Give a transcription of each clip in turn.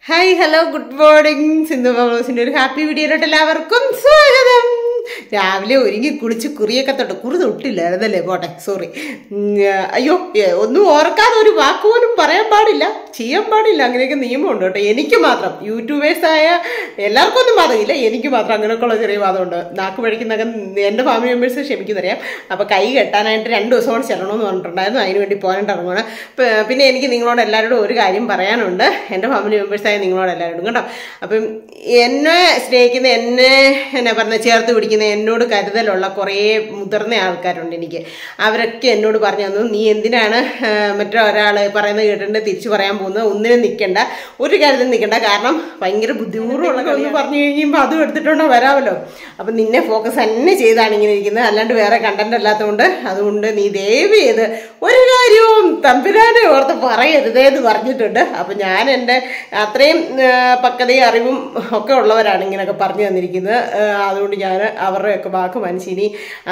Hi hello good morning Sindhu പബ്ലോസിന്റെ ഒരു happy വീഡിയോയിലോട്ട് എല്ലാവർക്കും സ്വാഗതം രാവിലെ ഒരുങ്ങി കുളിച്ച് കുറിയൊക്കെ തൊട്ട് കുറി തൊട്ടില്ലായിരുന്നല്ലേ പോട്ടെ സോറി അയ്യോ ഏ, ഒന്നും ഓർക്കാതെ ഒരു വാക്ക് പോലും പറയാൻ പാടില്ല ചെയ്യാൻ പാടില്ല അങ്ങനെയൊക്കെ നിയമമുണ്ട് കേട്ടോ എനിക്ക് മാത്രം യൂട്യൂബേഴ്സായ എല്ലാവർക്കും ഒന്നും ബാധകമില്ല എനിക്ക് മാത്രം അങ്ങനെയൊക്കെയുള്ള ചെറിയ വാദമുണ്ട് നാക്ക് പഴിക്കുന്നൊക്കെ എൻ്റെ ഫാമിലി മെമ്പേഴ്സ് ക്ഷമിക്കുന്നറിയാം അപ്പോൾ കൈ കെട്ടാനായിട്ട് രണ്ട് ദിവസം കൊണ്ട് ചെല്ലണമെന്ന് പറഞ്ഞിട്ടുണ്ടായിരുന്നു അതിന് വേണ്ടി പോകാനായിട്ട് ഇറങ്ങുകയാണ് പ- പിന്നെ എനിക്ക് നിങ്ങളോട് എല്ലാവരോടും ഒരു കാര്യം പറയാനുണ്ട് എൻ്റെ ഫാമിലി മെമ്പേഴ്സായ നിങ്ങളോട് എല്ലാവരോടും കേട്ടോ അപ്പം എന്നെ സ്നേഹിക്കുന്ന എന്നെ എന്നാ പറഞ്ഞ ചേർത്ത് പിടിക്കുന്ന എന്നോട് കരുതലുള്ള കുറേ മുതിർന്ന ആൾക്കാരുണ്ട് എനിക്ക് അവരൊക്കെ എന്നോട് പറഞ്ഞു തന്നു നീ എന്തിനാണ് ആ, മറ്റൊരാൾ പറയുന്നത് കേട്ടിട്ട് തിരിച്ചു പറയാൻ പോകുന്നത് ഒന്നിനും നിൽക്കണ്ട ഒരു കാര്യത്തിൽ നിൽക്കണ്ട കാരണം ഭയങ്കര ബുദ്ധിമുട്ടുള്ള ഒന്ന് പറഞ്ഞു കഴിയുമ്പോൾ അതും എടുത്തിട്ടുണ്ടോ വരാമല്ലോ അപ്പം നിന്നെ ഫോക്കസ് തന്നെ ചെയ്താണ് ഇങ്ങനെ ഇരിക്കുന്നത് അല്ലാണ്ട് വേറെ കണ്ടന്റ് അല്ലാത്തതുകൊണ്ട് അതുകൊണ്ട് നീ ദയവ് ചെയ്ത് ഒരു കാര്യവും തമ്പുരാനെ ഓർത്ത് പറയരുതേ എന്ന് പറഞ്ഞിട്ടുണ്ട് അപ്പം ഞാൻ എൻ്റെ അത്രയും ആ, പക്വതയും അറിവും ഒക്കെ ഉള്ളവരാണ് ഇങ്ങനെയൊക്കെ പറഞ്ഞു തന്നിരിക്കുന്നത് ആ, അതുകൊണ്ട് ഞാൻ അവരുടെയൊക്കെ വാക്ക് മനസ്സിനി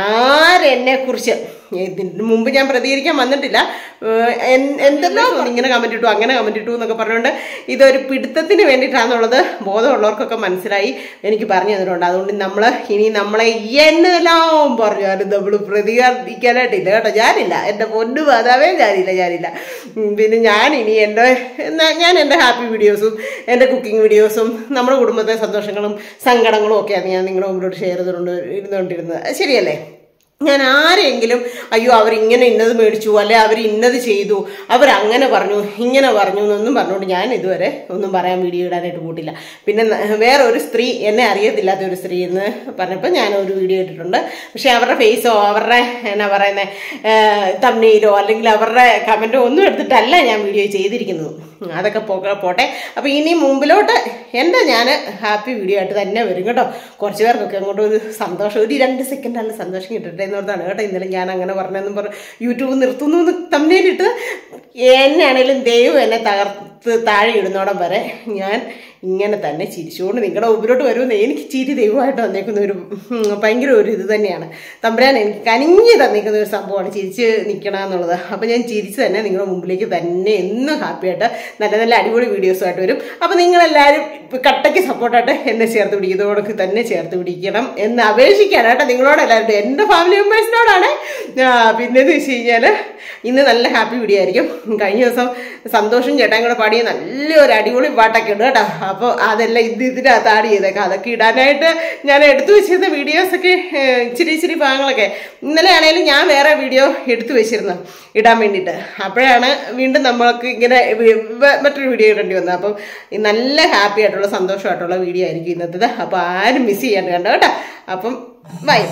ആരെന്നെ കുറിച്ച് ഇതിന് മുമ്പ് ഞാൻ പ്രതികരിക്കാൻ വന്നിട്ടില്ല ഏഹ് എൻ- എന്തെല്ലോ ഇങ്ങനെ കമന്റ് ഇട്ടു അങ്ങനെ കമന്റ് ഇട്ടു എന്നൊക്കെ പറഞ്ഞുകൊണ്ട് ഇതൊരു പിടുത്തത്തിന് വേണ്ടിയിട്ടാണെന്നുള്ളത് ബോധമുള്ളവർക്കൊക്കെ മനസ്സിലായി എനിക്ക് പറഞ്ഞു തന്നിട്ടുണ്ട് അതുകൊണ്ട് നമ്മൾ ഇനി നമ്മളെ എന്നെല്ലാം പറഞ്ഞാലും നമ്മൾ പ്രതികരിക്കാനായിട്ടില്ല കേട്ടോ ഞാനില്ല എൻ്റെ പൊന്നു മാതാവേ ഞാനില്ല ഞാനില്ല ഉം, പിന്നെ ഞാൻ ഇനി എൻ്റെ എന്നാ- ഞാൻ എൻ്റെ ഹാപ്പി വീഡിയോസും എൻ്റെ കുക്കിംഗ് വീഡിയോസും നമ്മുടെ കുടുംബത്തെ സന്തോഷങ്ങളും സങ്കടങ്ങളും ഒക്കെയാണ് ഞാൻ നിങ്ങളുടെ മുമ്പിലോട്ട് ഷെയർ ചെയ്തുകൊണ്ട് ഇരുന്നുകൊണ്ടിരുന്നത് അത് ശരിയല്ലേ ഞാൻ ആരെങ്കിലും അയ്യോ അവർ ഇങ്ങനെ ഇന്നത് മേടിച്ചു അല്ലെ അവർ ഇന്നത് ചെയ്തു അവർ അങ്ങനെ പറഞ്ഞു ഇങ്ങനെ പറഞ്ഞു എന്നൊന്നും പറഞ്ഞുകൊണ്ട് ഞാൻ ഇതുവരെ ഒന്നും പറയാൻ വീഡിയോ ഇടാനായിട്ട് കൂട്ടില്ല പിന്നെ ന- വേറെ ഒരു സ്ത്രീ എന്നെ അറിയത്തില്ലാത്ത ഒരു സ്ത്രീ എന്ന് പറഞ്ഞപ്പോൾ ഞാൻ ഒരു വീഡിയോ ഇട്ടിട്ടുണ്ട് പക്ഷെ അവരുടെ ഫേസോ അവരുടെ എന്നാ പറയുന്നത് തമ്മിയിലോ അല്ലെങ്കിൽ അവരുടെ കമൻറ്റോ ഒന്നും എടുത്തിട്ടല്ല ഞാൻ വീഡിയോ ചെയ്തിരിക്കുന്നത് അതൊക്കെ പോക പോട്ടെ അപ്പോൾ ഇനി മുമ്പിലോട്ട് എൻ്റെ ഞാൻ ഹാപ്പി വീഡിയോ ആയിട്ട് തന്നെ വരും കേട്ടോ കുറച്ച് പേർക്കൊക്കെ അങ്ങോട്ട് ഒരു സന്തോഷം ഒരു രണ്ട് സെക്കൻഡ് അല്ല സന്തോഷം കിട്ടട്ടെ എന്നോർത്താണ് കേട്ടോ ഇന്നലെ ഞാൻ അങ്ങനെ പറഞ്ഞെന്നും പറഞ്ഞു യൂട്യൂബ് നിർത്തുന്നു എന്ന് തമ്മിലിട്ട് എന്നെയാണേലും ദൈവം എന്നെ തകർത്ത് താഴെ ഇടുന്നോടം വരെ ഞാൻ ഇങ്ങനെ തന്നെ ചിരിച്ചുകൊണ്ട് നിങ്ങളുടെ മുമ്പിലോട്ട് വരുമെന്ന് എനിക്ക് ചിരി ദൈവമായിട്ട് തന്നേക്കുന്ന ഒരു ഉം, ഭയങ്കര ഒരു ഇത് തന്നെയാണ് തമ്പുരാൻ എനിക്ക് കനിഞ്ഞ് തന്നേക്കുന്ന ഒരു സംഭവമാണ് ചിരിച്ച് നിൽക്കണം എന്നുള്ളത് അപ്പം ഞാൻ ചിരിച്ച് തന്നെ നിങ്ങളുടെ മുമ്പിലേക്ക് തന്നെ എന്നും ഹാപ്പിയായിട്ട് നല്ല നല്ല അടിപൊളി വീഡിയോസുമായിട്ട് വരും അപ്പം നിങ്ങളെല്ലാവരും ഇപ്പം കട്ടയ്ക്ക് സപ്പോർട്ടായിട്ട് എന്നെ ചേർത്ത് പിടിക്കുന്നതോടൊക്കെ തന്നെ ചേർത്ത് പിടിക്കണം എന്ന് അപേക്ഷിക്കാനായിട്ട് നിങ്ങളോട് എല്ലാവരും എൻ്റെ ഫാമിലി മെമ്പേഴ്സിനോടാണ് പിന്നെന്ന് വെച്ച് കഴിഞ്ഞാൽ ഇന്ന് നല്ല ഹാപ്പി വീഡിയോ ആയിരിക്കും കഴിഞ്ഞ ദിവസം സന്തോഷം ചേട്ടാൻ കൂടെ പാടിയ നല്ലൊരു അടിപൊളി പാട്ടൊക്കെ ഉണ്ട് കേട്ടോ അപ്പോൾ അതെല്ലാം ഇത് ഇതിനകത്ത് ആഡ് ചെയ്തേക്കാം അതൊക്കെ ഇടാനായിട്ട് ഞാൻ എടുത്തു വെച്ചിരുന്ന വീഡിയോസൊക്കെ ഏഹ്, ഇച്ചിരി ഇച്ചിരി ഭാഗങ്ങളൊക്കെ ഇന്നലെ ആണെങ്കിലും ഞാൻ വേറെ വീഡിയോ എടുത്തു വെച്ചിരുന്നു ഇടാൻ വേണ്ടിയിട്ട് അപ്പോഴാണ് വീണ്ടും നമ്മൾക്ക് ഇങ്ങനെ വി- വ- മറ്റൊരു വീഡിയോ ഇടേണ്ടി വന്നത് അപ്പം ഈ നല്ല ഹാപ്പി ആയിട്ടുള്ള സന്തോഷമായിട്ടുള്ള വീഡിയോ ആയിരിക്കും ഇന്നത്തേത് അപ്പോൾ ആരും മിസ് ചെയ്യാണ്ട് കണ്ടോ കേട്ടോ അപ്പം ബൈ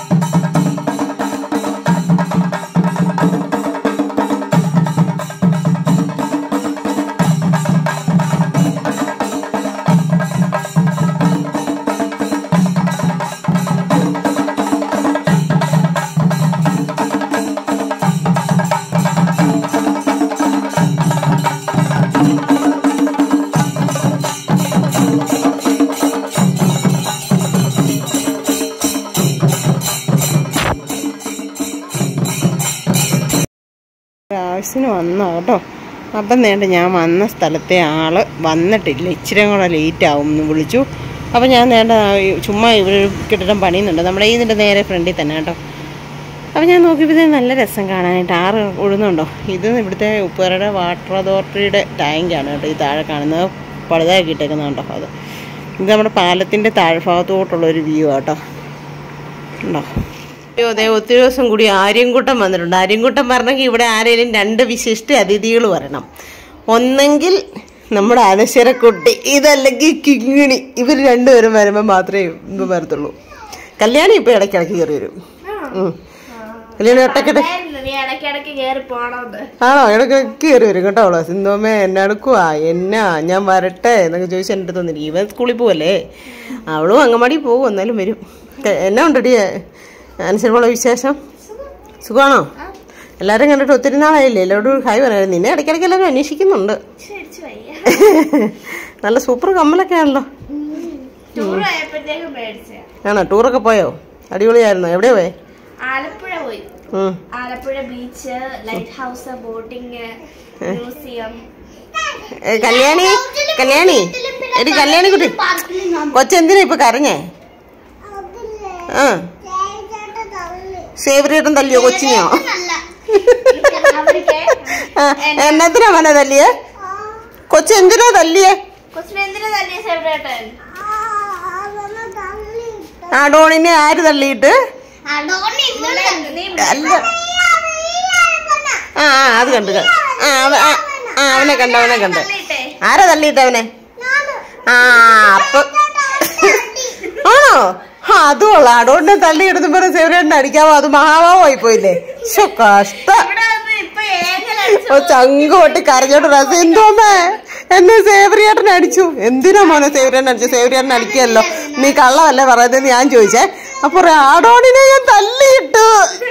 ആവശ്യത്തിന് വന്നോ കേട്ടോ അപ്പം നേണ്ട ഞാൻ വന്ന സ്ഥലത്തെ ആള് വന്നിട്ടില്ല ഇച്ചിരി കൂടെ ലേറ്റ് ആവും എന്ന് വിളിച്ചു അപ്പം ഞാൻ നേണ്ട ചുമ്മാ ഇവർ കെട്ടിടം പണിയുന്നുണ്ട് നമ്മുടെ ഇതിൻ്റെ നേരെ ഫ്രണ്ടിൽ തന്നെ കേട്ടോ അപ്പം ഞാൻ നോക്കിയപ്പോൾ ഇത് നല്ല രസം കാണാനായിട്ട് ആറ് ഒഴുന്നുണ്ടോ ഇത് ഇവിടുത്തെ ഉപ്പുകരയുടെ വാട്ടർ അതോറിറ്റിയുടെ ടാങ്കാണ് കേട്ടോ ഈ താഴെ കാണുന്നത് പഴുതാക്കി ഇട്ടേക്കുന്നത് കേട്ടോ അത് ഇത് നമ്മുടെ പാലത്തിൻ്റെ താഴ്ഭാഗത്തോട്ടുള്ള ഒരു വ്യൂ ആട്ടോ ഉണ്ടോ അയ്യോ അതെ ഒത്തിരി ദിവസം കൂടി ആര്യൻകൂട്ടം വന്നിട്ടുണ്ട് ആര്യൻകൂട്ടം വരണമെങ്കിൽ ഇവിടെ ആരെങ്കിലും രണ്ട് വിശിഷ്ട അതിഥികൾ വരണം ഒന്നെങ്കിൽ നമ്മുടെ അനശ്വരക്കുട്ടി ഇതല്ലെങ്കിൽ കിങ്ങിണി ഇവർ രണ്ടുപേരും വരുമ്പോൾ മാത്രമേ ഇത് വരത്തുള്ളൂ കല്യാണി ഇപ്പൊ ഇടയ്ക്കിടയ്ക്ക് കയറി വരും ഉം. കല്യാണി ഒട്ടക്കട്ടെ നീ ഇടയ്ക്കിടയ്ക്ക് കേറി പോണോന്ന് ആണോ ഇടയ്ക്കിടയ്ക്ക് കയറി വരും കേട്ടോ അവള് സിന്ധോമേ എന്നെ എടുക്കുവാ എന്നാ ഞാൻ വരട്ടെ എന്നൊക്കെ ചോദിച്ച് എൻ്റെ അടുത്ത് വന്നിരിക്കും ഇവൻ സ്കൂളിൽ പോവല്ലേ അവളും അങ്ങമാടി പോകും എന്നാലും വരും ക- എന്നാ ഉണ്ടടി അനുസരിച്ചുള്ള വിശേഷം സുഖമാണോ എല്ലാവരും കണ്ടിട്ട് ഒത്തിരി നാളായില്ലേ എല്ലാവരോടും ഹായ് പറയാം നിന്നെ ഇടയ്ക്കിടയ്ക്ക് എല്ലാവരും അന്വേഷിക്കുന്നുണ്ട് ശരിച്ചു വയ്യ നല്ല സൂപ്പർ കമ്മലൊക്കെ ആണല്ലോ ടൂർ ആയപ്പോഴത്തേക്കും മേടിച്ച ആണോ ടൂറൊക്കെ പോയോ അടിപൊളിയായിരുന്നോ എവിടെയോ പോയേ ആലപ്പുഴ പോയി ഉം. Alappuzha beach lighthouse boating museum ഏ, കല്യാണി കല്യാണി എടി കല്യാണി കുട്ടി കൊച്ചെന്തിനാ ഇപ്പൊ കരഞ്ഞേ ആ സേവരേട്ടൻ തല്ലിയോ കൊച്ചിനെയോ അവർക്ക് ആ, എന്നത്തിനാ മോനെ തല്ലിയേ കൊച്ചെന്തിനാ തല്ലിയേ കൊച്ചിനെ എന്തിനാ തല്ലിയ സേവരേട്ടൻ ആ ഡോണിനെ ആര് തള്ളിയിട്ട് നീ അല്ല ആ ആ അത് കണ്ടു കണ്ടു. ആ അവ- ആ, ആ അവനെ കണ്ടു അവനെ കണ്ടു തള്ളിയിട്ടെ ആരാ തള്ളിയിട്ട് അവനെ ആ അപ്പൊ ആണോ ആ അതും കൊള്ളാം അടോണ്ട് തള്ളിയിടുന്ന പോലെ സേവരേട്ടൻ അടിക്കാവോ അത് മഹാഭാവമായി പോയില്ലേ ശോ കഷ്ട ഇവിടെ വന്ന് ഇപ്പൊ ഏങ്ങലടിച്ചു ഓ ചങ്ക് പൊട്ടി കരഞ്ഞോട്ട് രസം എന്തോമേ എന്നെ സേവരിയേട്ടൻ അടിച്ചു എന്തിനാ മോനെ സേവരിയേട്ടൻ അടിച്ചു സേവരിയേട്ടൻ അടിക്കല്ലോ നീ കള്ളമല്ലേ പറയുന്നത് ഞാൻ ചോദിച്ചേ അപ്പൊ ആടോണിനെ ഞാൻ തല്ലിയിട്ടു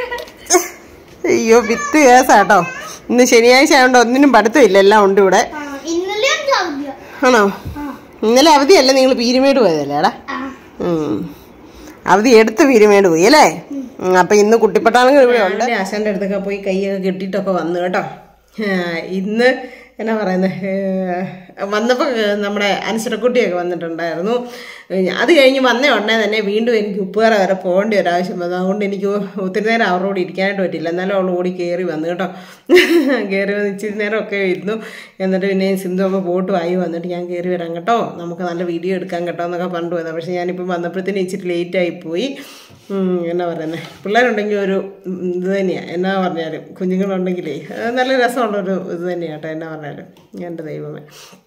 അയ്യോ വിത്ത് കേസാട്ടോ ഇന്ന് ശനിയാഴ്ച ആയതുകൊണ്ട് ഒന്നിനും പഠിത്തമില്ല എല്ലാം ഉണ്ട് ഇവിടെ ഇന്നലെയും ചവിട്ടിയ ആണോ ഇന്നലെ അവധിയല്ലേ നിങ്ങൾ പീരുമേട് പോയതല്ലേ എടാ ഉം. അവധി എടുത്ത് പീരുമേട് പോയി അല്ലേ ഉം, അപ്പൊ ഇന്ന് കുട്ടിപ്പട്ടാണെങ്കിൽ ഇവിടെ ഉണ്ട് ആശാന്റെ അടുത്തൊക്കെ പോയി കൈയൊക്കെ കെട്ടിയിട്ടൊക്കെ വന്നു കേട്ടോ ആ, ഇന്ന് എന്നാ പറയുന്നത് വന്നപ്പോൾ നമ്മുടെ അനുസരക്കുട്ടിയൊക്കെ വന്നിട്ടുണ്ടായിരുന്നു ഏഹ് അത് കഴിഞ്ഞ് വന്ന ഉടനെ തന്നെ വീണ്ടും എനിക്ക് ഉപ്പുകറ വരെ പോകേണ്ട ഒരു ആവശ്യം വന്നു അതുകൊണ്ട് എനിക്ക് ഒത്തിരി നേരം അവരോട് ഇരിക്കാനായിട്ട് പറ്റില്ല എന്നാലും അവൾ ഓടി കയറി വന്നു കേട്ടോ കയറി വന്ന് ഇച്ചിരി നേരമൊക്കെ ഇരുന്നു എന്നിട്ട് പിന്നെ സിന്ധു ഒക്കെ പോട്ട് വായി വന്നിട്ട് ഞാൻ കയറി വരാം കേട്ടോ നമുക്ക് നല്ല വീഡിയോ എടുക്കാൻ കേട്ടോ എന്നൊക്കെ പറഞ്ഞു പോയതാണ് പക്ഷേ ഞാനിപ്പം വന്നപ്പോഴത്തേനും ഇച്ചിരി ലേറ്റായി പോയി ഉം, എന്നാ പറയുന്നത് പിള്ളേരുണ്ടെങ്കിൽ ഒരു ഉം, ഇത് തന്നെയാണ് എന്നാ പറഞ്ഞാലും കുഞ്ഞുങ്ങളുണ്ടെങ്കിലേ അത് നല്ല രസമുള്ളൊരു ഇത് തന്നെയാണ് കേട്ടോ എന്നാ പറഞ്ഞാലും എൻ്റെ ദൈവമേ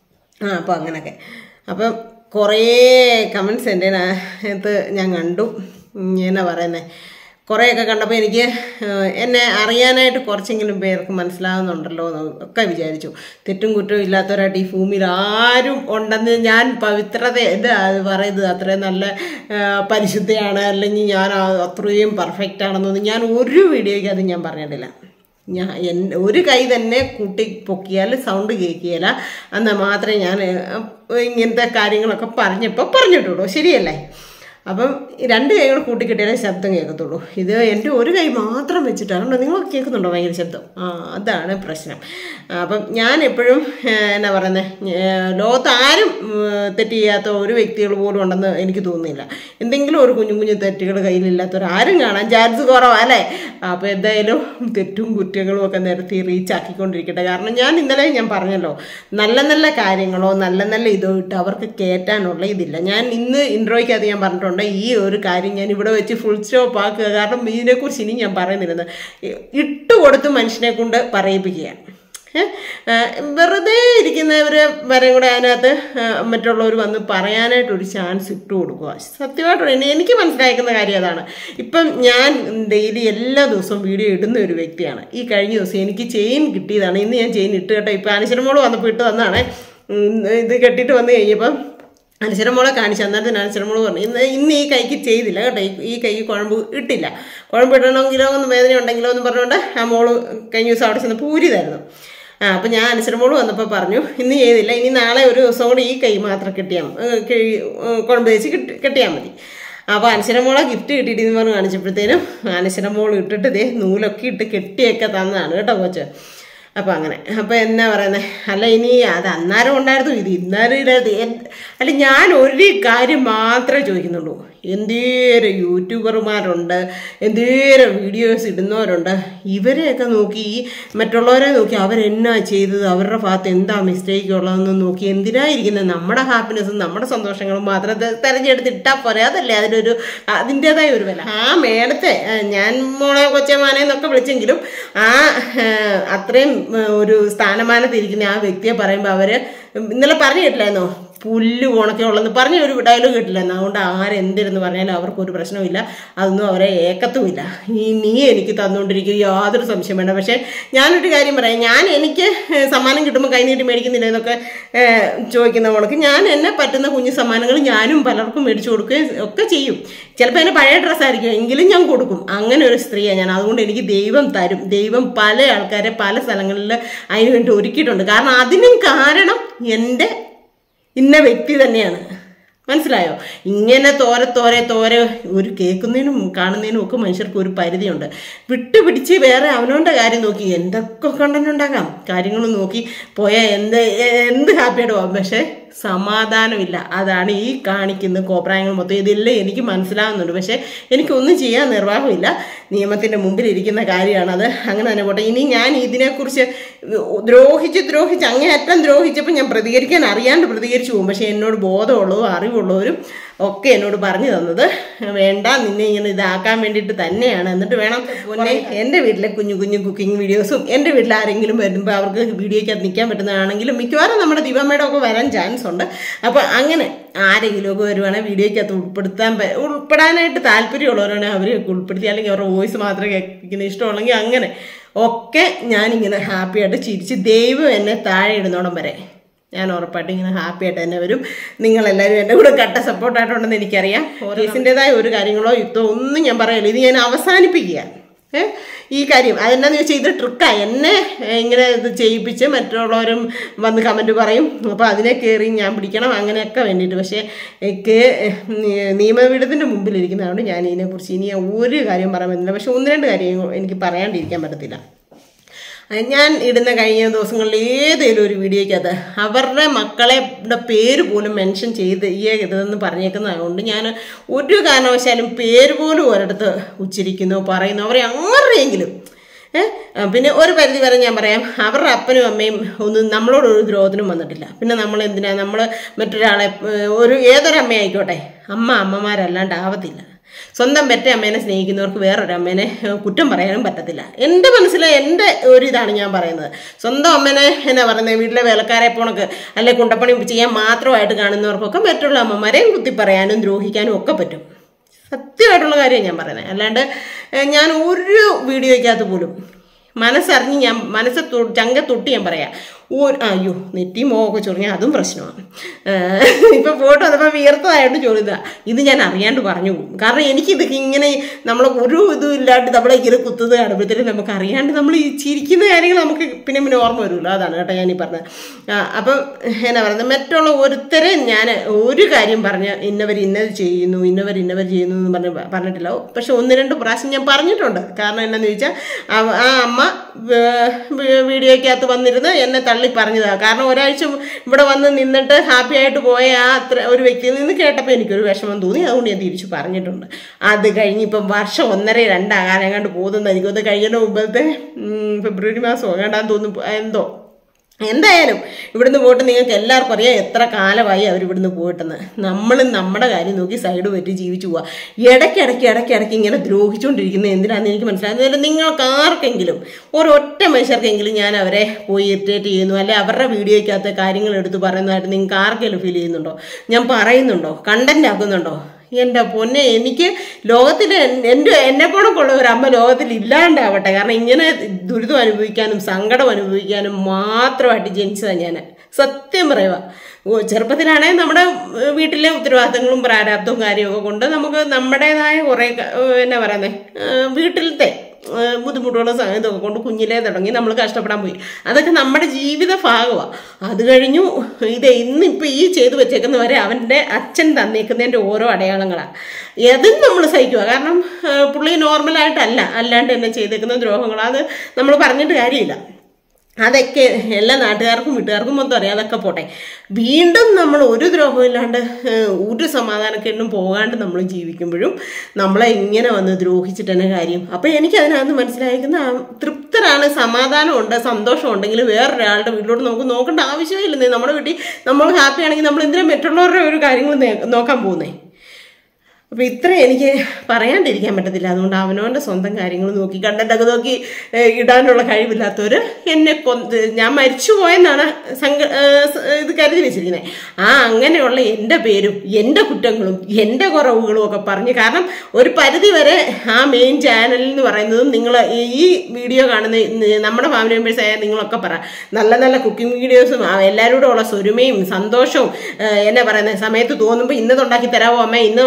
ആ അപ്പോൾ അങ്ങനെയൊക്കെ അപ്പം കുറേ കമൻസ് എൻ്റെ അതിനകത്ത് ഞാൻ കണ്ടു ഉം, എന്നാ പറയുന്നത് കുറേയൊക്കെ കണ്ടപ്പോൾ എനിക്ക് ഏഹ്, എന്നെ അറിയാനായിട്ട് കുറച്ചെങ്കിലും പേർക്ക് മനസ്സിലാകുന്നുണ്ടല്ലോ എന്ന് ഒക്കെ വിചാരിച്ചു തെറ്റും കുറ്റവും ഇല്ലാത്തവരായിട്ട് ഈ ഭൂമിയിൽ ആരും ഉണ്ടെന്ന് ഞാൻ പവിത്രത ഇത് അത് പറയുന്നത് അത്രയും നല്ല ഏഹ്, പരിശുദ്ധയാണ് അല്ലെങ്കിൽ ഞാൻ ആ- അത്രയും പെർഫെക്റ്റ് ആണെന്നൊന്നും ഞാൻ ഒരു വീഡിയോയ്ക്ക് അത് ഞാൻ പറഞ്ഞിട്ടില്ല ഞാൻ എൻ ഒരു കൈ തന്നെ കൂട്ടി പൊക്കിയാൽ സൗണ്ട് കേൾക്കുകയില്ല എന്നാൽ മാത്രമേ ഞാൻ ഏഹ്, ഇങ്ങനത്തെ കാര്യങ്ങളൊക്കെ പറഞ്ഞപ്പോൾ പറഞ്ഞിട്ടുള്ളൂ ശരിയല്ലേ അപ്പം ഈ രണ്ട് കൈകൾ കൂട്ടിക്കിട്ടിയാലേ ശബ്ദം കേൾക്കത്തുള്ളൂ ഇത് എൻ്റെ ഒരു കൈ മാത്രം വെച്ചിട്ടാണ് കണ്ടോ നിങ്ങൾ കേൾക്കുന്നുണ്ടോ ഭയങ്കര ശബ്ദം ആ അതാണ് പ്രശ്നം ആ, അപ്പം ഞാൻ എപ്പോഴും ഏഹ്, എന്നാ പറയുന്നത് ലോകത്ത് ആരും ഉം, തെറ്റ് ചെയ്യാത്ത ഒരു വ്യക്തികൾ പോലും ഉണ്ടെന്ന് എനിക്ക് തോന്നുന്നില്ല എന്തെങ്കിലും ഒരു കുഞ്ഞു കുഞ്ഞു തെറ്റുകൾ കയ്യിലില്ലാത്തവർ ആരും കാണാൻ ചാൻസ് കുറവാ അല്ലേ അപ്പോൾ എന്തായാലും തെറ്റും കുറ്റങ്ങളും ഒക്കെ നിരത്തി റീച്ച് ആക്കിക്കൊണ്ടിരിക്കട്ടെ കാരണം ഞാൻ ഇന്നലെ ഞാൻ പറഞ്ഞല്ലോ നല്ല നല്ല കാര്യങ്ങളോ നല്ല നല്ല ഇതോ ഇട്ട് അവർക്ക് കയറ്റാനുള്ള ഇതില്ല ഞാൻ ഇന്ന് ഇൻട്രോയ്ക്ക് അത് ഞാൻ പറഞ്ഞിട്ടുണ്ട് ഈ ഒരു കാര്യം ഞാൻ ഇവിടെ വെച്ച് ഫുൾ സ്റ്റോപ്പ് ആക്കുക കാരണം ഇതിനെക്കുറിച്ച് ഇനി ഞാൻ പറയുന്നില്ലെന്ന് ഇട്ട് കൊടുത്ത് മനുഷ്യനെ കൊണ്ട് പറയിപ്പിക്കുക ഏ? ആ, വെറുതെ ഇരിക്കുന്നവര് വരെ കൂടെ അതിനകത്ത് ആ, മറ്റുള്ളവർ വന്ന് പറയാനായിട്ട് ഒരു ചാൻസ് ഇട്ട് കൊടുക്കുക സത്യമായിട്ടും എന്നെ- എനിക്ക് മനസ്സിലാക്കുന്ന കാര്യം അതാണ് ഇപ്പം ഞാൻ ഡെയിലി എല്ലാ ദിവസവും വീഡിയോ ഇടുന്ന ഒരു വ്യക്തിയാണ് ഈ കഴിഞ്ഞ ദിവസം എനിക്ക് ചെയിൻ കിട്ടിയതാണ് ഇന്ന് ഞാൻ ചെയിൻ ഇട്ട് കേട്ടോ ഇപ്പം അനുശരമോള് വന്നപ്പോൾ ഇട്ട് തന്നാണ് ഇത് കെട്ടിയിട്ട് വന്നു കഴിഞ്ഞപ്പം അനുസരമോളെ കാണിച്ചു അന്നേരത്തിന് അനുസരമോള് പറഞ്ഞു ഇന്ന് ഇന്ന് ഈ കൈക്ക് ചെയ്തില്ല കേട്ടോ ഈ- ഈ കൈക്ക് കുഴമ്പ് ഇട്ടില്ല കുഴമ്പ് ഇടണമെങ്കിലോ ഒന്ന് വേദന ഉണ്ടെങ്കിലോ എന്ന് പറഞ്ഞുകൊണ്ട് ആ മോള് കഴിഞ്ഞ ദിവസം അവിടെ ചെന്ന് പൂരിതായിരുന്നു ആ അപ്പം ഞാൻ അനുസരമോള് വന്നപ്പോൾ പറഞ്ഞു ഇന്ന് ചെയ്തില്ല ഇനി നാളെ ഒരു ദിവസം കൂടി ഈ കൈ മാത്രം കെട്ടിയാൽ കുഴമ്പ് തേച്ച് കെട്ടി കെട്ടിയാൽ മതി അപ്പോൾ അനശ്വരമോളെ ഗിഫ്റ്റ് കിട്ടിയിട്ടെന്ന് പറഞ്ഞ് കാണിച്ചപ്പോഴത്തേനും അനശ്വരമോൾ ഇട്ടിട്ട് ഇതേ നൂലൊക്കെ ഇട്ട് കെട്ടിയൊക്കെ തന്നതാണ് കേട്ടോ കൊച്ച് അപ്പം അങ്ങനെ അപ്പം എന്നാ പറയുന്നത് അല്ല ഇനി അത് അന്നേരം ഉണ്ടായിരുന്നു ഇത് ഇന്നേരം ഇല്ലാതെ എന്ത്- അല്ല ഞാൻ ഒരു കാര്യം മാത്രമേ ചോദിക്കുന്നുള്ളൂ എന്തേരം യൂട്യൂബർമാരുണ്ട് എന്തേരം വീഡിയോസ് ഇടുന്നവരുണ്ട് ഇവരെയൊക്കെ നോക്കി ഈ മറ്റുള്ളവരെ നോക്കി അവരെന്നാ ചെയ്തത് അവരുടെ ഭാഗത്ത് എന്താ മിസ്റ്റേക്ക് ഉള്ളതെന്ന് നോക്കി എന്തിനായിരിക്കുന്നത് നമ്മുടെ ഹാപ്പിനെസ്സും നമ്മുടെ സന്തോഷങ്ങളും മാത്രം തെ- തെരഞ്ഞെടുത്തിട്ടാൽ പോരെ അതല്ലേ അതിനൊരു അതിൻ്റെതായ ഒരു വില ആ മേടത്തെ ആ, ഞാൻ മോളെ കൊച്ചമാനെ എന്നൊക്കെ വിളിച്ചെങ്കിലും ആ ആ, അത്രയും ആ, ഒരു സ്ഥാനമാനത്തിരിക്കുന്ന ആ വ്യക്തിയെ പറയുമ്പോൾ അവര് ഇന്നലെ പറഞ്ഞു കേട്ടില്ലായിരുന്നോ പുല്ല് ഉണക്കെ ഉള്ളെന്ന് പറഞ്ഞ ഒരു ഡയലോഗ് കേട്ടില്ലായിരുന്നു അതുകൊണ്ട് ആരെന്തിരുന്ന് പറഞ്ഞാലും അവർക്കൊരു പ്രശ്നവുമില്ല അതൊന്നും അവരെ ഏക്കത്തുമില്ല ഈ നീ എനിക്ക് തന്നുകൊണ്ടിരിക്കും യാതൊരു സംശയം വേണ്ട പക്ഷേ ഞാനൊരു കാര്യം പറയാം ഞാൻ എനിക്ക് സമ്മാനം കിട്ടുമ്പോൾ കൈനീട്ടി മേടിക്കുന്നില്ല എന്നൊക്കെ ഏഹ്, ചോദിക്കുന്ന മോൾക്ക് ഞാൻ എന്നെ പറ്റുന്ന കുഞ്ഞു സമ്മാനങ്ങൾ ഞാനും പലർക്കും മേടിച്ചു കൊടുക്കുകയും ഒക്കെ ചെയ്യും ചിലപ്പോൾ എൻ്റെ പഴയ ഡ്രസ്സായിരിക്കും എങ്കിലും ഞാൻ കൊടുക്കും അങ്ങനെ ഒരു സ്ത്രീയാണ് ഞാൻ അതുകൊണ്ട് എനിക്ക് ദൈവം തരും ദൈവം പല ആൾക്കാരെ പല സ്ഥലങ്ങളിൽ അതിന് വേണ്ടി ഒരുക്കിയിട്ടുണ്ട് കാരണം അതിനും കാരണം എൻ്റെ ഇന്ന വ്യക്തി തന്നെയാണ് മനസ്സിലായോ ഇങ്ങനെ തോരെ തോരെ തോരെ ഒരു കേൾക്കുന്നതിനും കാണുന്നതിനും ഒക്കെ മനുഷ്യർക്ക് ഒരു പരിധിയുണ്ട് വിട്ടുപിടിച്ച് വേറെ അവനവൻ്റെ കാര്യം നോക്കി എന്തൊക്കെ കണ്ടന്റ് ഉണ്ടാക്കാം കാര്യങ്ങൾ നോക്കി പോയാൽ എന്ത് എന്ത് ഹാപ്പിയായിട്ട് പോകാം പക്ഷേ സമാധാനമില്ല അതാണ് ഈ കാണിക്കുന്ന കോപ്രായങ്ങൾ മൊത്തം ഇതെല്ലാം എനിക്ക് മനസ്സിലാവുന്നുണ്ട് പക്ഷേ എനിക്കൊന്നും ചെയ്യാൻ നിർവാഹമില്ല നിയമത്തിൻ്റെ മുമ്പിൽ ഇരിക്കുന്ന കാര്യമാണ് അത് അങ്ങനെ തന്നെ പോട്ടെ ഇനി ഞാൻ ഇതിനെക്കുറിച്ച് ദ്രോഹിച്ച് ദ്രോഹിച്ച് അങ്ങേയറ്റം ദ്രോഹിച്ചപ്പോൾ ഞാൻ പ്രതികരിക്കാൻ അറിയാണ്ട് പ്രതികരിച്ചു പോകും പക്ഷേ എന്നോട് ബോധമുള്ളവരും അറിവുള്ളവരും ഒക്കെ എന്നോട് പറഞ്ഞു തന്നത് വേണ്ട നിന്നെ ഇങ്ങനെ ഇതാക്കാൻ വേണ്ടിയിട്ട് തന്നെയാണ് എന്നിട്ട് വേണം പൊന്നെ എൻ്റെ വീട്ടിലെ കുഞ്ഞു കുഞ്ഞു കുക്കിംഗ് വീഡിയോസും എൻ്റെ വീട്ടിൽ ആരെങ്കിലും വരുമ്പോൾ അവർക്ക് വീഡിയോയ്ക്കകത്ത് നിൽക്കാൻ പറ്റുന്നതാണെങ്കിലും മിക്കവാറും നമ്മുടെ ദിവമ്മയുടെ ഒക്കെ വരാൻ ചാൻസ് ഉണ്ട് അപ്പോൾ അങ്ങനെ ആരെങ്കിലും ഒക്കെ വരുവാണെങ്കിൽ വീഡിയോയ്ക്കകത്ത് ഉൾപ്പെടുത്താൻ പ- ഉൾപ്പെടാനായിട്ട് താല്പര്യമുള്ളവരാണെങ്കിൽ അവരെയൊക്കെ ഉൾപ്പെടുത്തി അല്ലെങ്കിൽ അവരുടെ വോയിസ് മാത്രമേ കേൾക്കുന്ന ഇഷ്ടമുള്ളെങ്കിൽ അങ്ങനെ ഒക്കെ ഞാനിങ്ങനെ ഹാപ്പിയായിട്ട് ചിരിച്ച് ദൈവം എന്നെ താഴെ ഇടുന്നോടം വരെ ഞാൻ ഉറപ്പായിട്ടും ഇങ്ങനെ ഹാപ്പി ആയിട്ട് തന്നെ വരും നിങ്ങളെല്ലാവരും എൻ്റെ കൂടെ കട്ട സപ്പോർട്ടായിട്ടുണ്ടെന്ന് എനിക്കറിയാം കേസിൻ്റെതായ ഒരു കാര്യങ്ങളോ യുക്തമോ ഒന്നും ഞാൻ പറയില്ല ഇത് ഞാൻ അവസാനിപ്പിക്കുക ഏ ഈ കാര്യം അതെന്താന്ന് ചോദിച്ചാൽ ഇത് ട്രിക്കാണ് എന്നെ ഏ, ഇങ്ങനെ ഇത് ചെയ്യിപ്പിച്ച് മറ്റുള്ളവരും വന്ന് കമൻറ്റ് പറയും അപ്പോൾ അതിനെ കയറി ഞാൻ പിടിക്കണം അങ്ങനെയൊക്കെ വേണ്ടിയിട്ട് പക്ഷേ എനിക്ക് നിയമപീഠത്തിൻ്റെ മുമ്പിലിരിക്കുന്നതുകൊണ്ട് ഞാൻ ഇതിനെക്കുറിച്ച് ഇനി ഒരു കാര്യം പറയാൻ പറ്റില്ല പക്ഷേ ഒന്ന് രണ്ട് കാര്യം എനിക്ക് പറയാണ്ടിരിക്കാൻ പറ്റത്തില്ല ഞാൻ ഇടുന്ന കഴിഞ്ഞ ദിവസങ്ങളിൽ ഏതെങ്കിലും ഒരു വീഡിയോയ്ക്കകത്ത് അവരുടെ മക്കളെ ടെ പേര് പോലും മെൻഷൻ ചെയ്ത് ഈ ഇതെന്ന് പറഞ്ഞേക്കുന്നതുകൊണ്ട് ഞാൻ ഒരു കാരണവശാലും പേര് പോലും ഒരിടത്ത് ഉച്ചരിക്കുന്നു പറയുന്നു അവരെ ആരുടെയെങ്കിലും ഏ ആ, പിന്നെ ഒരു പരിധി വരെ ഞാൻ പറയാം അവരുടെ അപ്പനും അമ്മയും ഒന്നും നമ്മളോട് ഒരു ദ്രോഹത്തിനും വന്നിട്ടില്ല പിന്നെ നമ്മൾ എന്തിനാ നമ്മൾ മറ്റൊരാളെ ഏ, ഒരു ഏതൊരു അമ്മയായിക്കോട്ടെ അമ്മ അമ്മമാരല്ലാണ്ട് ആവത്തില്ല സ്വന്തം പെറ്റ അമ്മേനെ സ്നേഹിക്കുന്നവർക്ക് വേറൊരു അമ്മേനെ ഏഹ്, കുറ്റം പറയാനും പറ്റത്തില്ല എൻ്റെ മനസ്സിൽ എൻ്റെ ഒരു ഇതാണ് ഞാൻ പറയുന്നത് സ്വന്തം അമ്മേനെ എന്നാ പറയുന്നത് വീട്ടിലെ വേലക്കാരെ പോണക്ക് അല്ലെ കുണ്ടപ്പണി ചെയ്യാൻ മാത്രമായിട്ട് കാണുന്നവർക്കൊക്കെ മറ്റുള്ള അമ്മമാരെയും കുത്തി പറയാനും ദ്രോഹിക്കാനും ഒക്കെ പറ്റും സത്യമായിട്ടുള്ള കാര്യം ഞാൻ പറയുന്നത് അല്ലാണ്ട് ഏഹ്, ഞാൻ ഒരു വീഡിയോയ്ക്കകത്ത് പോലും മനസ്സറിഞ്ഞ് ഞാൻ മനസ്സ് തൊ- ചങ്ക തൊട്ട് ഞാൻ പറയാം ഓ അയ്യോ നെറ്റി മോഹൊക്കെ ചൊറിഞ്ഞാൽ അതും പ്രശ്നമാണ് ഏഹ് ഇപ്പൊ ഫോട്ടോ വന്നപ്പോൾ വിയർത്തതായിട്ട് ചോദിക്കുക ഇത് ഞാൻ അറിയാണ്ട് പറഞ്ഞു പോകും കാരണം എനിക്കിത് ഇങ്ങനെ നമ്മൾ ഒരു ഇതും ഇല്ലാണ്ട് നമ്മളെ ഇങ്ങനെ കുത്തുന്നത് കാണുമ്പോഴത്തേനും നമുക്ക് അറിയാണ്ട് നമ്മൾ ഈ ചിരിക്കുന്ന കാര്യങ്ങൾ നമുക്ക് പിന്നെ പിന്നെ ഓർമ്മ വരുമല്ലോ അതാണ് കേട്ടോ ഞാൻ ഈ പറഞ്ഞത് ആ, അപ്പം എന്നാ പറയുന്നത് മറ്റുള്ള ഒരുത്തരെ ഞാൻ ഒരു കാര്യം പറഞ്ഞ് ഇന്നവർ ഇന്നത് ചെയ്യുന്നു ഇന്നവർ ഇന്നവർ ചെയ്യുന്നു എന്ന് പറഞ്ഞ് പറഞ്ഞിട്ടില്ല പക്ഷെ ഒന്ന് രണ്ട് പ്രാവശ്യം ഞാൻ പറഞ്ഞിട്ടുണ്ട് കാരണം എന്നാന്ന് ചോദിച്ചാൽ ആ- ആ അമ്മ വേ- വേ- വീഡിയോയ്ക്കകത്ത് വന്നിരുന്ന് എന്നെ തള്ളി പറഞ്ഞതാണ് കാരണം ഒരാഴ്ച ഇവിടെ വന്ന് നിന്നിട്ട് ഹാപ്പി ആയിട്ട് പോയ ആ അത്ര ഒരു വ്യക്തിയിൽ നിന്ന് കേട്ടപ്പോൾ എനിക്കൊരു വിഷമം തോന്നി അതുകൊണ്ട് ഞാൻ തിരിച്ചു പറഞ്ഞിട്ടുണ്ട് അത് കഴിഞ്ഞ് ഇപ്പം വർഷം ഒന്നര രണ്ടാകാൻ കണ്ട് പോകുന്നത് എനിക്കൊന്ന് കഴിഞ്ഞതിന് മുമ്പത്തെ ഉം, ഫെബ്രുവരി മാസം വേണ്ടാന്ന് തോന്നുന്നു എന്തോ എന്തായാലും ഇവിടുന്ന് പോയിട്ട് നിങ്ങൾക്ക് എല്ലാവർക്കും അറിയാം എത്ര കാലമായി അവർ ഇവിടുന്ന് പോയിട്ടെന്ന് നമ്മൾ നമ്മുടെ കാര്യം നോക്കി സൈഡ് പറ്റി ജീവിച്ചു പോവുക ഇടയ്ക്കിടയ്ക്ക് ഇടയ്ക്കിടയ്ക്ക് ഇങ്ങനെ ദ്രോഹിച്ചുകൊണ്ടിരിക്കുന്നത് എന്തിനാണെന്ന് എനിക്ക് മനസ്സിലാകുന്നത് നിങ്ങൾക്ക് ആർക്കെങ്കിലും ഒരൊറ്റ മനുഷ്യർക്കെങ്കിലും ഞാൻ അവരെ പോയി ഇറിറ്റേറ്റ് ചെയ്യുന്നു അല്ലെ അവരുടെ വീഡിയോയ്ക്കകത്ത് കാര്യങ്ങൾ എടുത്ത് പറയുന്നതായിട്ട് നിങ്ങൾക്ക് ആർക്കെങ്കിലും ഫീൽ ചെയ്യുന്നുണ്ടോ ഞാൻ പറയുന്നുണ്ടോ കണ്ടന്റ് ആക്കുന്നുണ്ടോ എൻ്റെ പൊന്നെ എനിക്ക് ലോകത്തിൽ എൻ്റെ എന്നെ പോണക്കുള്ള ഒരു അമ്മ ലോകത്തിൽ ഇല്ലാണ്ടാവട്ടെ കാരണം ഇങ്ങനെ ദുരിതം അനുഭവിക്കാനും സങ്കടം അനുഭവിക്കാനും മാത്രമായിട്ട് ജനിച്ചതാണ് ഞാൻ സത്യം പറയുക ഓ, ചെറുപ്പത്തിലാണേ നമ്മുടെ ഏഹ്, വീട്ടിലെ ഉത്തരവാദിത്തങ്ങളും പ്രാരാബ്ദവും കാര്യമൊക്കെ കൊണ്ട് നമുക്ക് നമ്മുടേതായ കുറേ ക- ഏഹ്, എന്നാ പറയുന്നത് വീട്ടിലത്തെ ഏഹ്, ബുദ്ധിമുട്ടുകളും സ- ഇതൊക്കെ കൊണ്ട് കുഞ്ഞിലേ തുടങ്ങി നമ്മൾ കഷ്ടപ്പെടാൻ പോയി അതൊക്കെ നമ്മുടെ ജീവിത ഭാഗമാണ് അത് കഴിഞ്ഞു ഇത് ഇന്ന് ഇപ്പം ഈ ചെയ്തു വെച്ചേക്കുന്ന വരെ അവൻ്റെ അച്ഛൻ തന്നേക്കുന്നതിൻ്റെ ഓരോ അടയാളങ്ങളാണ് അതും നമ്മൾ സഹിക്കുക കാരണം ഏഹ്, പുള്ളി നോർമലായിട്ടല്ല അല്ലാണ്ട് എന്നെ ചെയ്തേക്കുന്ന ദ്രോഹങ്ങൾ അത് നമ്മൾ പറഞ്ഞിട്ട് കാര്യമില്ല അതൊക്കെ എല്ലാ നാട്ടുകാർക്കും വീട്ടുകാർക്കും മൊത്തം അറിയാം അതൊക്കെ പോട്ടെ വീണ്ടും നമ്മൾ ഒരു ദ്രോഹവും ഇല്ലാണ്ട് ഏഹ്, ഒരു സമാധാനക്കേണ്ടും പോകാണ്ട് നമ്മൾ ജീവിക്കുമ്പോഴും നമ്മളെ ഇങ്ങനെ വന്ന് ദ്രോഹിച്ചിട്ട് തന്നെ കാര്യം അപ്പം എനിക്ക് അതിനകത്ത് മനസ്സിലായിരിക്കുന്ന ആ തൃപ്തരാണ് സമാധാനമുണ്ട് സന്തോഷമുണ്ടെങ്കിൽ വേറൊരാളുടെ വീട്ടിലോട്ട് നമുക്ക് നോക്കേണ്ട ആവശ്യമില്ലെന്നേ നമ്മുടെ വീട്ടിൽ നമ്മൾ ഹാപ്പി ആണെങ്കിൽ നമ്മൾ എന്തിനാ മറ്റുള്ളവരുടെ ഒരു കാര്യങ്ങൾ നേ- നോക്കാൻ പോകുന്നേ അപ്പൊ ഇത്ര എനിക്ക് പറയാണ്ടിരിക്കാൻ പറ്റത്തില്ല അതുകൊണ്ട് അവനവന്റെ സ്വന്തം കാര്യങ്ങൾ നോക്കി കണ്ടന്റൊക്കെ നോക്കി ഏഹ്, ഇടാനുള്ള കഴിവില്ലാത്തവര് എന്നെ കൊന്ന് ഞാൻ മരിച്ചു പോയെന്നാണ് സങ്ക ഏഹ്, സ- ഇത് കരുതി വെച്ചിരിക്കുന്നത് ആ അങ്ങനെയുള്ള എൻ്റെ പേരും എൻ്റെ കുറ്റങ്ങളും എൻ്റെ കുറവുകളും ഒക്കെ പറഞ്ഞ് കാരണം ഒരു പരിധി വരെ ആ മെയിൻ ചാനൽ എന്ന് പറയുന്നതും നിങ്ങൾ ഈ വീഡിയോ കാണുന്ന ഇന്ന് നമ്മുടെ ഫാമിലി മെമ്പേഴ്സ് ആയ നിങ്ങളൊക്കെ പറ നല്ല നല്ല കുക്കിംഗ് വീഡിയോസും എല്ലാവരോടും ഉള്ള സ്വരുമയും സന്തോഷവും ഏഹ്, എന്നാ പറയുന്നത് സമയത്ത് തോന്നുമ്പോൾ ഇന്നത് ഉണ്ടാക്കി തരാമോ അമ്മ ഇന്നത് ഉണ്ടാക്കി തരാമോ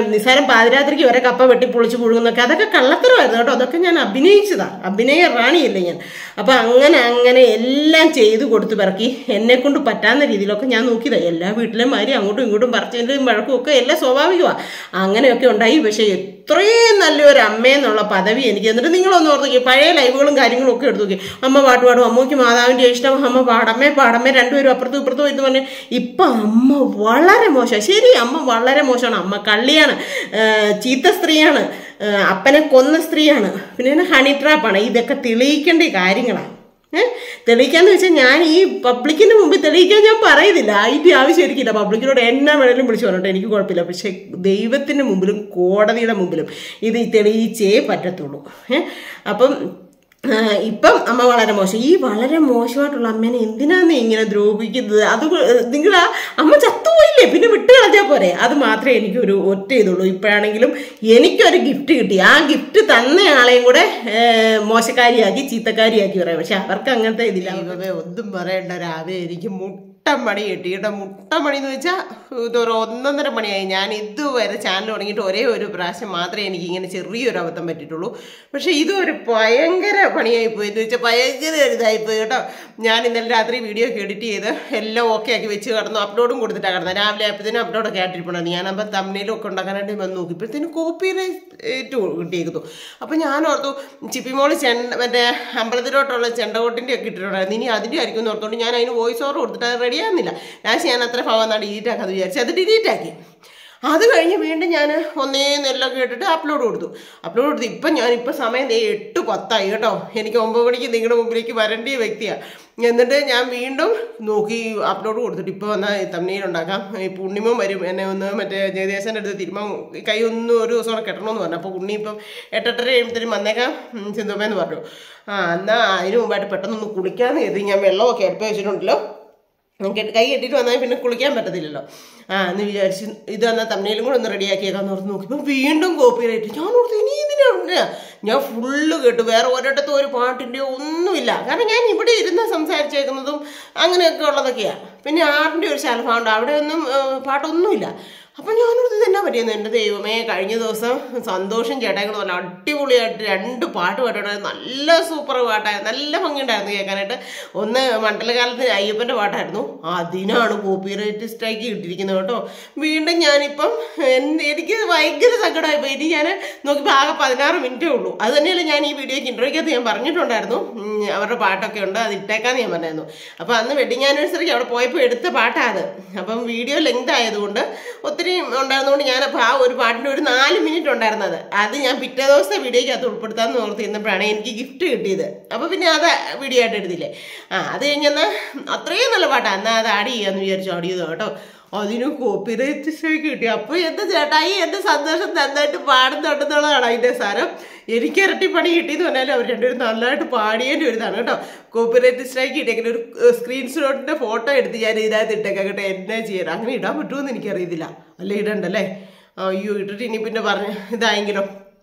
നിസ്സാരം പാതിരാത്രിക്ക് വരെ കപ്പ വെട്ടി പൊളിച്ച് പുഴുങ്ങുന്നൊക്കെ അതൊക്കെ കള്ളത്തരമായിരുന്നു കേട്ടോ അതൊക്കെ ഞാൻ അഭിനയിച്ചതാ അഭിനയ റാണിയല്ലേ ഞാൻ അപ്പം അങ്ങനെ അങ്ങനെ എല്ലാം ചെയ്തു കൊടുത്ത് പിറക്കി എന്നെ കൊണ്ട് പറ്റാവുന്ന രീതിയിലൊക്കെ ഞാൻ നോക്കിയതാ എല്ലാ വീട്ടിലെയും മാതിരി അങ്ങോട്ടും ഇങ്ങോട്ടും പറിച്ചതിൻ്റെയും വഴക്കും ഒക്കെ എല്ലാം സ്വാഭാവികമാണ് അങ്ങനെയൊക്കെ ഉണ്ടായി പക്ഷേ ഇത്രയും നല്ലൊരു അമ്മയെന്നുള്ള പദവി എനിക്ക് എന്നിട്ട് നിങ്ങളൊന്ന് ഓർത്ത് നോക്കി പഴയ ലൈവുകളും കാര്യങ്ങളും ഒക്കെ എടുത്തു നോക്കി അമ്മ പാട്ട് പാടും അമ്മയ്ക്ക് മാതാവിൻ്റെ ഇഷ്ടം അമ്മ പാടമ്മേ പാടമ്മേ രണ്ടുപേരും അപ്പുറത്തും ഇപ്പുറത്തും എന്ന് പറഞ്ഞ് ഇപ്പം അമ്മ വളരെ മോശം ശരി അമ്മ വളരെ മോശമാണ് അമ്മ കള്ളിയാണ് ആ, ചീത്ത സ്ത്രീയാണ് ആ, അപ്പനെ കൊന്ന സ്ത്രീയാണ് പിന്നെ ഹണി ട്രാപ്പാണ് ഇതൊക്കെ തെളിയിക്കേണ്ട കാര്യങ്ങളാണ് ഏഹ് തെളിയിക്കാന്ന് വെച്ചാൽ ഞാൻ ഈ പബ്ലിക്കിന് മുമ്പിൽ തെളിയിക്കാൻ ഞാൻ പറയുന്നില്ല അതിൻ്റെ ആവശ്യം എനിക്കില്ല പബ്ലിക്കിനോട് എന്നാ വേണേലും വിളിച്ചു പറഞ്ഞിട്ട് എനിക്ക് കുഴപ്പമില്ല പക്ഷെ ദൈവത്തിൻ്റെ മുമ്പിലും കോടതിയുടെ മുമ്പിലും ഇത് തെളിയിച്ചേ പറ്റത്തുള്ളൂ ഏഹ് അപ്പം ആ, ഇപ്പം അമ്മ വളരെ മോശം ഈ വളരെ മോശമായിട്ടുള്ള അമ്മേനെ എന്തിനാന്ന് ഇങ്ങനെ ദ്രോഹിക്കുന്നത് അത് നിങ്ങൾ ആ അമ്മ ചത്തുപോയില്ലേ പിന്നെ വിട്ട് കളഞ്ഞാൽ പോരെ അത് മാത്രമേ എനിക്കൊരു ഒറ്റ ഇതുള്ളൂ ഇപ്പോഴാണെങ്കിലും എനിക്കൊരു ഗിഫ്റ്റ് കിട്ടി ആ ഗിഫ്റ്റ് തന്ന ആളെയും കൂടെ ഏ, മോശക്കാരിയാക്കി ചീത്തക്കാരിയാക്കി പറയാം പക്ഷെ അവർക്ക് അങ്ങനത്തെ ഇതില്ല ദൈവമേ ഒന്നും പറയണ്ട രാവിലെ എനിക്ക് മുട്ട മണി കിട്ടി കേട്ടോ മുട്ട മണി എന്ന് വെച്ചാൽ ഇതൊരു ഒന്നൊന്നര മണിയായി ഞാൻ ഇതുവരെ ചാനൽ തുടങ്ങിയിട്ട് ഒരേ ഒരു പ്രാവശ്യം മാത്രമേ എനിക്ക് ഇങ്ങനെ ചെറിയൊരു അബദ്ധം പറ്റിയിട്ടുള്ളൂ പക്ഷേ ഇതൊരു ഭയങ്കര പണിയായി പോയി എന്ന് വെച്ചാൽ ഭയങ്കര ഒരു ഇതായി പോയി കേട്ടോ ഞാൻ ഇന്നലെ രാത്രി വീഡിയോ ഒക്കെ എഡിറ്റ് ചെയ്ത് എല്ലാം ഓക്കെ ആക്കി വെച്ച് കിടന്നു അപ്ലോഡും കൊടുത്തിട്ടാണ് കിടന്നത് രാവിലെ ആയപ്പോഴത്തേനും അപ്ലോഡൊക്കെ ആയിട്ടിരിപ്പുണ്ടായിരുന്നു ഞാനപ്പോൾ തമ്മിലും ഒക്കെ ഉണ്ടാക്കാനായിട്ട് വന്ന് നോക്കി ഇപ്പോഴത്തേനും കോപ്പി റൈറ്റ് കിട്ടിയേക്കുന്നു അപ്പോൾ ഞാൻ ഓർത്തു ചിപ്പിമോള് ചെണ്ട മറ്റേ അമ്പലത്തിലോട്ടുള്ള ചെണ്ടകോട്ടിൻ്റെ ഒക്കെ ഇട്ടിട്ടുണ്ടായിരുന്നു ഇനി അതിൻ്റെ ആയിരിക്കും എന്ന് ഓർത്തുകൊണ്ട് ഞാൻ അതിന് വോയിസ് ഓവർ കൊടുത്തിട്ട് അത് റെഡിയാകുന്നില്ല ലാസ്റ്റ് ഞാൻ അത്ര ഭാഗം എന്നാണ് ഡിലീറ്റ് ആക്കാന്ന് വിചാരിച്ചു അത് ഡിലീറ്റ് ആക്കി അത് കഴിഞ്ഞ് വീണ്ടും ഞാൻ ഒന്നേ നെല്ലാം കേട്ടിട്ട് അപ്ലോഡ് കൊടുത്തു അപ്ലോഡ് കൊടുത്തു ഇപ്പം ഞാൻ ഇപ്പം സമയം ദേ എട്ട് പത്തായി കേട്ടോ എനിക്ക് ഒമ്പത് മണിക്ക് നിങ്ങളുടെ മുമ്പിലേക്ക് വരേണ്ട വ്യക്തിയാണ് എന്നിട്ട് ഞാൻ വീണ്ടും നോക്കി അപ്ലോഡ് കൊടുത്തിട്ട് ഇപ്പോൾ വന്നാൽ തമ്മിൽ ഉണ്ടാക്കാം ഈ പുണ്ണിമം വരും എന്നെ ഒന്ന് മറ്റേ ജയദേശൻ്റെ അടുത്ത് തിരുമ്മ കൈ ഒന്ന് ഒരു ദിവസം കൂടെ കെട്ടണമെന്ന് പറഞ്ഞു അപ്പോൾ ഉണ്ണി ഇപ്പം എട്ടെട്ടര കഴിയുമ്പോഴത്തേനും വന്നേക്കാം ഉം, സിന്ധുമ്മേന്ന് പറഞ്ഞു ആ എന്നാൽ അതിന് മുമ്പായിട്ട് പെട്ടെന്നൊന്ന് കുളിക്കാമെന്ന് കരുതി ഞാൻ വെള്ളമൊക്കെ എടുത്ത് വെച്ചിട്ടുണ്ടല്ലോ കെട്ടി- കൈ കെട്ടിയിട്ട് വന്നാൽ പിന്നെ കുളിക്കാൻ പറ്റത്തില്ലല്ലോ ആ എന്ന് വിചാരിച്ച് ഇത് എന്നാൽ തമ്മിലും കൂടെ ഒന്ന് റെഡിയാക്കിയേക്കാന്ന് ഓർത്ത് നോക്കിയപ്പോൾ വീണ്ടും കോപ്പി റൈറ്റ് ഞാൻ ഓർത്ത് ഇനി ഇതിനാണ് ഞാൻ ഫുള്ള് കേട്ടു വേറെ ഒരിടത്തും ഒരു പാട്ടിൻ്റെ ഒന്നുമില്ല കാരണം ഞാൻ ഇവിടെ ഇരുന്ന് സംസാരിച്ചേക്കുന്നതും അങ്ങനെയൊക്കെ ഉള്ളതൊക്കെയാണ് പിന്നെ ആറിൻ്റെ ഒരു ശലഭമുണ്ട് അവിടെ ഒന്നും ആ, പാട്ടൊന്നുമില്ല അപ്പം ഞാനോർത്ത് ഇത് എന്നാ പറ്റിയെന്ന് എൻ്റെ ദൈവമേ കഴിഞ്ഞ ദിവസം സന്തോഷം ചേട്ടായി കൂടെ നല്ല അടിപൊളിയായിട്ട് രണ്ട് പാട്ട് പാട്ടുണ്ടായിരുന്നു നല്ല സൂപ്പർ പാട്ടായിരുന്നു നല്ല ഭംഗിയുണ്ടായിരുന്നു കേൾക്കാനായിട്ട് ഒന്ന് മണ്ഡലകാലത്ത് അയ്യപ്പൻ്റെ പാട്ടായിരുന്നു അതിനാണ് കോപ്പിറൈറ്റ് സ്ട്രൈക്ക് കിട്ടിയിരിക്കുന്നത് കേട്ടോ വീണ്ടും ഞാനിപ്പം എൻ- എനിക്ക് ഭയങ്കര സങ്കടമായിപ്പോയി ഇനി ഞാൻ നോക്കിയപ്പോൾ ആകെ പതിനാറ് മിനിറ്റേ ഉള്ളൂ അത് തന്നെയല്ല ഞാൻ ഈ വീഡിയോയ്ക്ക് ഇൻട്രോയ്ക്കകത്ത് ഞാൻ പറഞ്ഞിട്ടുണ്ടായിരുന്നു ഉം, അവരുടെ പാട്ടൊക്കെ ഉണ്ട് അത് ഇട്ടേക്കാന്ന് ഞാൻ പറഞ്ഞായിരുന്നു അപ്പോൾ അന്ന് വെഡിങ് ആനിവേഴ്സറിക്ക് അവിടെ പോയപ്പോൾ എടുത്ത പാട്ടാണ് അത് അപ്പം വീഡിയോ ലെങ്ത് ആയതുകൊണ്ട് ഒത്തിരി ഉണ്ടായിരുന്നതുകൊണ്ട് ഞാനപ്പോൾ ആ ഒരു പാട്ടിൻ്റെ ഒരു നാല് മിനിറ്റ് ഉണ്ടായിരുന്നത് അത് ഞാൻ പിറ്റേ ദിവസത്തെ വീഡിയോയ്ക്കകത്ത് ഉൾപ്പെടുത്താമെന്ന് ഓർത്ത് ഇരുന്നപ്പോഴാണ് എനിക്ക് ഗിഫ്റ്റ് കിട്ടിയത് അപ്പോൾ പിന്നെ അത് വീഡിയോ ആയിട്ട് എടുത്തില്ലേ ആ അത് കഴിഞ്ഞെന്നാൽ അത്രയും നല്ല പാട്ടാണ് എന്നാൽ അത് ആഡ് ചെയ്യാമെന്ന് വിചാരിച്ചു ആഡ് ചെയ്തു കേട്ടോ അതിന് കോപ്പിറൈറ്റ് സ്ട്രൈക്ക് കിട്ടി അപ്പോൾ എൻ്റെ ചേട്ടായി എൻ്റെ സന്തോഷം നന്നായിട്ട് പാടുന്നുണ്ടെന്നുള്ളതാണ് അതിൻ്റെ സാരം എനിക്ക് ഇരട്ടി പണി കിട്ടിയെന്ന് പറഞ്ഞാൽ അവർ രണ്ടുപേരും നല്ലതായിട്ട് പാടിയതിൻ്റെ ഒരു ഇതാണ് കേട്ടോ കോപ്പിറൈറ്റ് സ്ട്രൈക്ക് കിട്ടിയെങ്കിൽ ഒരു സ്ക്രീൻഷോട്ടിൻ്റെ ഫോട്ടോ എടുത്ത് ഞാൻ ഇതിനകത്ത് ഇട്ടേക്കാം കേട്ടോ എന്നാ ചെയ്യാൻ അങ്ങനെ ഇടാൻ പറ്റുമെന്ന് എനിക്കറിയത്തില്ല അല്ലേ ഇടണ്ടല്ലേ അയ്യോ ഇട്ടിട്ട് ഇനി പിന്നെ പറഞ്ഞ് ഇതായെങ്കിലോ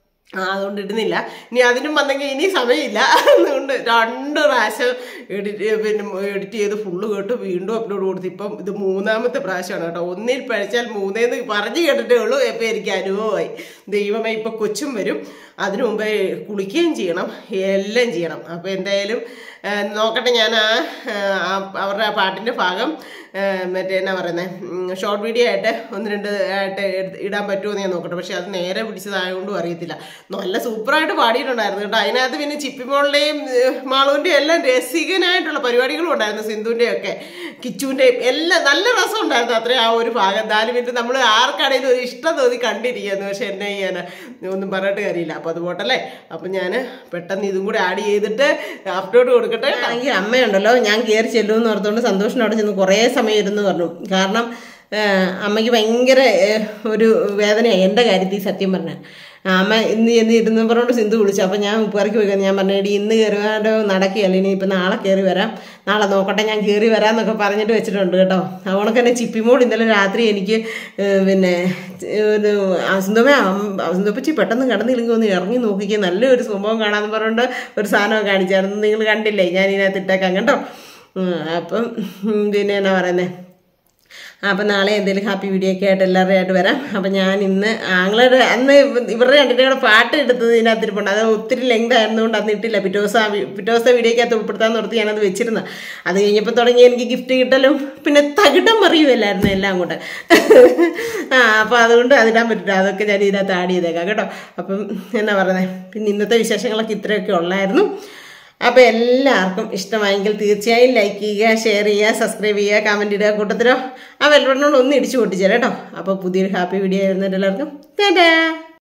ആ അതുകൊണ്ട് ഇടുന്നില്ല ഇനി അതിനും വന്നെങ്കിൽ ഇനി സമയമില്ല അതുകൊണ്ട് രണ്ട് പ്രാവശ്യം എഡിറ്റ് പിന്നെ എഡിറ്റ് ചെയ്ത് ഫുള്ള് കേട്ട് വീണ്ടും അപ്ലോഡ് കൊടുത്ത് ഇപ്പം ഇത് മൂന്നാമത്തെ പ്രാവശ്യമാണ് കേട്ടോ ഒന്നിൽ പഴിച്ചാൽ മൂന്നേന്ന് പറഞ്ഞ് കേട്ടിട്ടേ ഉള്ളൂ ഇപ്പം എനിക്ക് അനുഭവമായി ദൈവമേ ഇപ്പം കൊച്ചും വരും അതിനു മുമ്പേ കുളിക്കുകയും ചെയ്യണം എല്ലാം ചെയ്യണം അപ്പോൾ എന്തായാലും ആ, നോക്കട്ടെ ഞാൻ ആ ആ, അവരുടെ ആ പാട്ടിൻ്റെ ഭാഗം ആ, മറ്റേ എന്നാ പറയുന്നത് ഷോർട്ട് വീഡിയോ ആയിട്ട് ഒന്ന് രണ്ട് ആയിട്ട് എടുത്ത് ഇടാൻ പറ്റുമോ എന്ന് ഞാൻ നോക്കട്ടെ പക്ഷെ അത് നേരെ പിടിച്ചതായതുകൊണ്ടും അറിയത്തില്ല നല്ല സൂപ്പറായിട്ട് പാടിയിട്ടുണ്ടായിരുന്നു കേട്ടോ അതിനകത്ത് പിന്നെ ചിപ്പിമോളുടെയും മാളുവിൻ്റെയും എല്ലാം രസികനായിട്ടുള്ള പരിപാടികളും ഉണ്ടായിരുന്നു സിന്ധുവിൻ്റെയും ഒക്കെ കിച്ചുവിൻ്റെയും എല്ലാം നല്ല രസം ഉണ്ടായിരുന്നു അത്രയും ആ ഒരു ഭാഗം നാല് മിനിറ്റ് നമ്മൾ ആർക്കാണേലും ഒരു ഇഷ്ടം തോന്നി കണ്ടിരിക്കുന്നു പക്ഷെ എന്നെ ചെയ്യാൻ ഒന്നും പറഞ്ഞിട്ട് കാര്യമില്ല അപ്പോൾ അത് പോട്ടല്ലേ അപ്പം ഞാൻ പെട്ടെന്ന് ഇതും കൂടെ ആഡ് ചെയ്തിട്ട് അപ്ലോഡ് കൊടുക്കട്ടെ ഈ അമ്മയുണ്ടല്ലോ ഞാൻ കയറി ചെല്ലുമെന്ന് ഓർത്തുകൊണ്ട് സന്തോഷം അവിടെ ചെന്ന് കുറേ സമയം ഇരുന്ന് പറഞ്ഞു കാരണം ആ, അമ്മയ്ക്ക് ഭയങ്കര ഏ, ഒരു വേദനയായി എൻ്റെ കാര്യത്തിൽ സത്യം പറഞ്ഞാൽ അമ്മ ഇന്ന് ചെന്ന് ഇരുന്ന് പറഞ്ഞോണ്ട് സിന്ധു വിളിച്ചു അപ്പം ഞാൻ ഉപ്പുകറിക്ക് പോയി ഞാൻ പറഞ്ഞു എടി ഇന്ന് കയറുവാണ്ടോ നടക്കുകയല്ല ഇനി ഇപ്പം നാളെ കയറി വരാം നാളെ നോക്കട്ടെ ഞാൻ കയറി വരാമെന്നൊക്കെ പറഞ്ഞിട്ട് വെച്ചിട്ടുണ്ട് കേട്ടോ അതുകൊണ്ടൊക്കെ തന്നെ ചിപ്പിമോൾ ഇന്നലെ രാത്രി എനിക്ക് ഏ, പിന്നെ ഒരു സിന്ധുമേ സിന്ധുപ്പച്ചി പെട്ടെന്ന് കിടന്നില്ലെങ്കിൽ ഒന്ന് ഇറങ്ങി നോക്കിക്കുക നല്ലൊരു സംഭവം കാണാമെന്ന് പറഞ്ഞുകൊണ്ട് ഒരു സാധനം കാണിച്ചായിരുന്നു നിങ്ങൾ കണ്ടില്ലേ ഞാൻ ഇതിനകത്ത് ഇട്ടേക്കാം കേട്ടോ ഉം, അപ്പം ഉം, പിന്നെ എന്നാ പറയുന്നത് അപ്പം നാളെ എന്തെങ്കിലും ഹാപ്പി വീഡിയോ ഒക്കെ ആയിട്ട് എല്ലാവരുടെ ആയിട്ട് വരാം അപ്പം ഞാൻ ഇന്ന് ആങ്ങളുടെ അന്ന് ഇവരുടെ രണ്ടിൻ്റെ കൂടെ പാട്ട് എടുത്തത് ഇതിനകത്ത് ഇരിപ്പുണ്ട് അത് ഒത്തിരി ലെങ്ത് ആയിരുന്നുകൊണ്ട് അന്ന് ഇട്ടില്ല പിറ്റേ ദിവസം ആ വി- പിറ്റേ ദിവസത്തെ വീഡിയോക്കകത്ത് ഉൾപ്പെടുത്താൻ നിർത്തി ഞാനത് വെച്ചിരുന്നത് അത് കഴിഞ്ഞപ്പോൾ തുടങ്ങി എനിക്ക് ഗിഫ്റ്റ് കിട്ടലും പിന്നെ തകിടം മറിയുമല്ലായിരുന്നു എല്ലാം കൂടെ ആ അപ്പോൾ അതുകൊണ്ട് അതിടാൻ പറ്റില്ല അതൊക്കെ ഞാൻ ഇതിനകത്ത് ആഡ് ചെയ്തേക്കാം കേട്ടോ അപ്പം എന്നാ പറയുന്നത് പിന്നെ ഇന്നത്തെ വിശേഷങ്ങളൊക്കെ ഇത്രയൊക്കെ ഉള്ളായിരുന്നു അപ്പോൾ എല്ലാവർക്കും ഇഷ്ടമായെങ്കിൽ തീർച്ചയായും ലൈക്ക് ചെയ്യുക ഷെയർ ചെയ്യുക സബ്സ്ക്രൈബ് ചെയ്യുക കമൻറ്റ് ഇടുക കൂട്ടത്തിലോ ആ വെൽബട്ടനോട് ഒന്ന് ഇടിച്ചു പൊട്ടിച്ചേരാം കേട്ടോ അപ്പോൾ പുതിയൊരു ഹാപ്പി വീഡിയോ ആയിരുന്നു എല്ലാവർക്കും ടാറ്റാ